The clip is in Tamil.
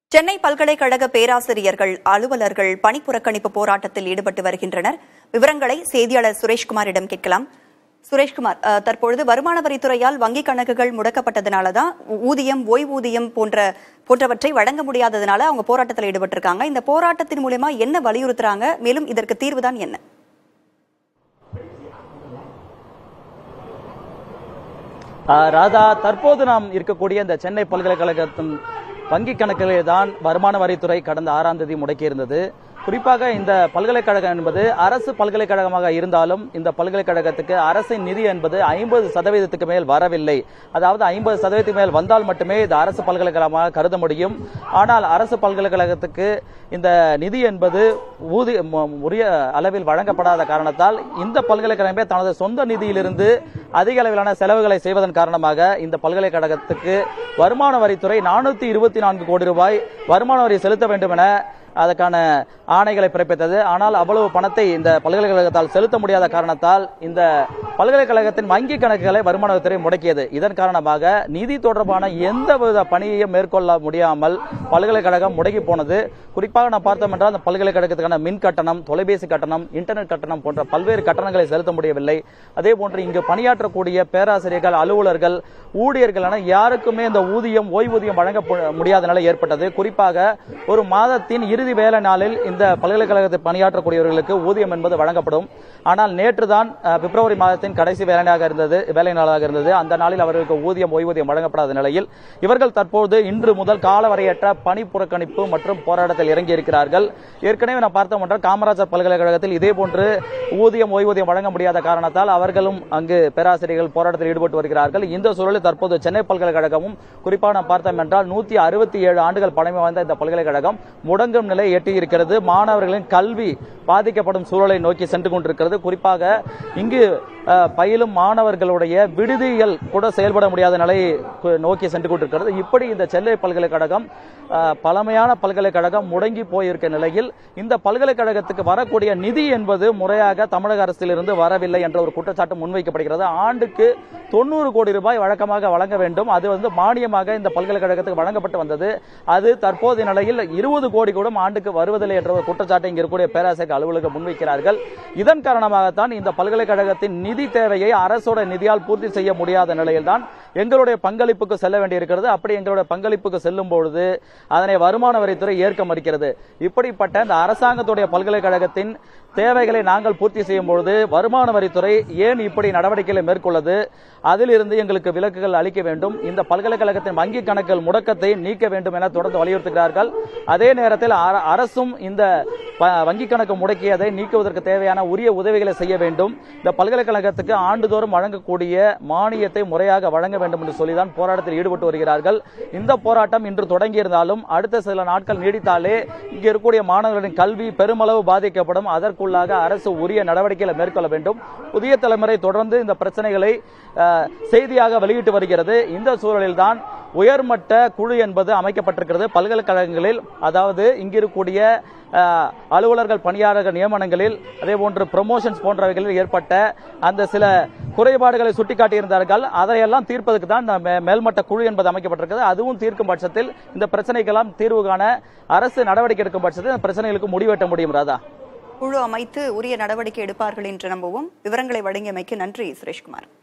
சென்னை பல்கலைக்கழக பேராசிரியர்கள் அலுவலர்கள் பணிப்புறக்கணிப்பு போராட்டத்தில் ஈடுபட்டு வருகின்றனர் விவரங்களை செய்தியாளர் சுரேஷ்குமாரிடம் கேட்கலாம் சுரேஷ்குமார் அஹ், தற்பொழுது வருமான வரித்துறையால் வங்கிக் கணக்குகள் முடக்கப்பட்டதுனால தான் ஊதியம் ஓய்வூதியம் போன்ற போன்றவற்றை வழங்க முடியாததுனால அவங்க போராட்டத்தில் ஈடுபட்டிருக்காங்க இந்த போராட்டத்தின் மூலமா என்ன வலியுறுத்துறாங்க மேலும் இதற்கு தீர்வுதான் என்ன ஆஹ் ராதா தற்போது நாம் இருக்கக்கூடிய இந்த சென்னை பல்கலைக்கழகத்தின் வங்கி கணக்கிலே தான் வருமான வரித்துறை கடந்த ஆறாம் தேதி முடக்கியிருந்தது குறிப்பாக இந்த பல்கலைக்கழகம் என்பது அரசு பல்கலைக்கழகமாக இருந்தாலும் இந்த பல்கலைக்கழகத்துக்கு அரசின் நிதி என்பது ஐம்பது சதவீதத்துக்கு மேல் வரவில்லை அதாவது ஐம்பது சதவீதத்துக்கு மேல் வந்தால் மட்டுமே இது அரசு பல்கலைக்கழகமாக கருத முடியும் ஆனால் அரசு பல்கலைக்கழகத்துக்கு இந்த நிதி என்பது ஊதிய ம- உரிய அளவில் வழங்கப்படாத காரணத்தால் இந்த பல்கலைக்கழகமே தனது சொந்த நிதியிலிருந்து அதிக அளவிலான செலவுகளை செய்வதன் காரணமாக இந்த பல்கலைக்கழகத்துக்கு வருமான வரித்துறை நானூத்தி இருபத்தி நான்கு கோடி ரூபாய் வருமான வரி செலுத்த வேண்டும் என அதற்கான ஆணைகளை பிறப்பித்தது ஆனால் அவ்வளவு பணத்தை இந்த பல்கலைக்கழகத்தால் செலுத்த முடியாத காரணத்தால் இந்த பல்கலைக்கழகத்தின் வங்கி கணக்குகளை வருமான வரித்துறை முடக்கியது இதன் காரணமாக நிதி தொடர்பான எந்தவித பணியையும் மேற்கொள்ள முடியாமல் பல்கலைக்கழகம் முடங்கி போனது குறிப்பாக நான் பார்த்தோம் என்றால் அந்த பல்கலைக்கழகத்துக்கான மின் கட்டணம் தொலைபேசி கட்டணம் இன்டர்நெட் கட்டணம் போன்ற பல்வேறு கட்டணங்களை செலுத்த முடியவில்லை அதே போன்று இங்கு பணியாற்றக்கூடிய பேராசிரியர்கள் அலுவலர்கள் ஊழியர்கள் என யாருக்குமே இந்த ஊதியம் ஓய்வூதியம் வழங்க பு- முடியாத நிலை ஏற்பட்டது குறிப்பாக ஒரு மாதத்தின் இறுதி வேலை நாளில் இந்த பல்கலைக்கழகத்தில் பணியாற்றக்கூடியவர்களுக்கு ஊதியம் என்பது வழங்கப்படும் ஆனால் நேற்று தான் பிப்ரவரி மாதத்தின் கடைசி வேலையாக இருந்தது வேலை நாளாக இருந்தது அந்த நாளில் அவர்களுக்கு ஊதியம் ஓய்வூதியம் வழங்கப்படாத நிலையில் இவர்கள் தற்போது இன்று முதல் காலவரையற்ற பணி புறக்கணிப்பு மற்றும் போராட்டத்தில் இறங்கி இருக்கிறார்கள் ஏற்கனவே நான் பார்த்தோம் என்றால் காமராஜர் பல்கலைக்கழகத்தில் இதே போன்று ஊதியம் ஓய்வூதியம் வழங்க முடியாத காரணத்தால் அவர்களும் அங்கு பேராசிரியர்கள் போராட்டத்தில் ஈடுபட்டு வருகிறார்கள் இந்த சூழலில் தற்போது சென்னை பல்கலைக்கழகமும் குறிப்பாக நாம் பார்த்தோம் என்றால் நூத்தி அறுபத்தி ஏழு ஆண்டுகள் பழமை வாய்ந்த இந்த பல்கலைக்கழகம் முடங்கும் நிலை எட்டியிருக்கிறது மாணவர்களின் கல்வி பாதிக்கப்படும் சூழலை நோக்கி சென்று கொண்டிருக்கிறது குறிப்பாக இங்கு அஹ், பயிலும் மாணவர்களுடைய விடுதிகள் கூட செயல்பட முடியாத நிலையை கு- நோக்கி சென்று கொண்டிருக்கிறது இப்படி இந்த சென்னை பல்கலைக்கழகம் அஹ், பழமையான பல்கலைக்கழகம் முடங்கி போயிருக்க நிலையில் இந்த பல்கலைக்கழகத்துக்கு வரக்கூடிய நிதி என்பது முறையாக தமிழக அரசிலிருந்து வரவில்லை என்ற ஒரு குற்றச்சாட்டு முன்வைக்கப்படுகிறது ஆண்டுக்கு தொண்ணூறு கோடி ரூபாய் வழக்கமாக வழங்க வேண்டும் அது வந்து மானியமாக இந்த பல்கலைக்கழகத்துக்கு வழங்கப்பட்டு வந்தது அது தற்போதைய நிலையில் இருபது கோடி கூட ஆண்டுக்கு வருவதில்லை என்ற ஒரு குற்றச்சாட்டை இங்க இருக்கக்கூடிய பேராசிரியர் அலுவலகம் முன்வைக்கிறார்கள் இதன் காரணமாகத்தான் இந்த பல்கலைக்கழகத்தின் நிதி தேவையை அரசோட நிதியால் பூர்த்தி செய்ய முடியாத நிலையில்தான் எங்களுடைய பங்களிப்புக்கு செல்ல வேண்டியிருக்கிறது அப்படி எங்களுடைய பங்களிப்புக்கு செல்லும் பொழுது அதனை வருமான வரித்துறை ஏற்க மறுக்கிறது இப்படிப்பட்ட இந்த அரசாங்கத்துடைய பல்கலைக்கழகத்தின் தேவைகளை நாங்கள் பூர்த்தி செய்யும் பொழுது வருமான வரித்துறை ஏன் இப்படி நடவடிக்கைகளை மேற்கொள்ளது அதிலிருந்து எங்களுக்கு விலக்குகள் அளிக்க வேண்டும் இந்த பல்கலைக்கழகத்தின் வங்கி கணக்குகள் முடக்கத்தை நீக்க வேண்டும் என தொடர்ந்து வலியுறுத்துகிறார்கள் அதே நேரத்தில் அர- அரசும் இந்த ப- வங்கி கணக்கு முடக்கியதை நீக்குவதற்கு தேவையான உரிய உதவிகளை செய்ய வேண்டும் இந்த பல்கலைக்கழகத்துக்கு ஆண்டுதோறும் வழங்கக்கூடிய மானியத்தை முறையாக வழங்க வேண்டும் என்று சொல்லிதான் போராட்டத்தில் ஈடுபட்டு வருகிறார்கள் இந்த போராட்டம் இன்று தொடங்கியிருந்தாலும் அடுத்த சில நாட்கள் நீடித்தாலே இங்கு இருக்கக்கூடிய மாணவர்களின் கல்வி பெருமளவு பாதிக்கப்படும் அதற்குள்ளாக அரசு உரிய நடவடிக்கைகளை மேற்கொள்ள வேண்டும் புதிய தலைமுறை தொடர்ந்து இந்த பிரச்சனைகளை அஹ், செய்தியாக வெளியிட்டு வருகிறது இந்த சூழலில்தான் உயர்மட்ட குழு என்பது அமைக்கப்பட்டிருக்கிறது பல்கலைக்கழகங்களில் அதாவது இங்கிருக்கக்கூடிய அஹ், அலுவலர்கள் பணியாளர்கள் நியமனங்களில் அதே போன்று ப்ரொமோஷன்ஸ் போன்றவைகளில் ஏற்பட்ட அந்த சில குறைபாடுகளை சுட்டிக்காட்டியிருந்தார்கள் அதையெல்லாம் தீர்ப்பதற்கு தான் இந்த மே- மேல்மட்ட குழு என்பது அமைக்கப்பட்டிருக்கிறது அதுவும் தீர்க்கும் பட்சத்தில் இந்த பிரச்சனைக்கெல்லாம் தீர்வு காண அரசு நடவடிக்கை எடுக்கும் பட்சத்தில் இந்த பிரச்சனைகளுக்கு முடிவெட்ட முடியும் ராதா குழு அமைத்து உரிய நடவடிக்கை எடுப்பார்கள் என்று நம்புவோம் விவரங்களை வழங்கியமைக்கு நன்றி சுரேஷ்குமார்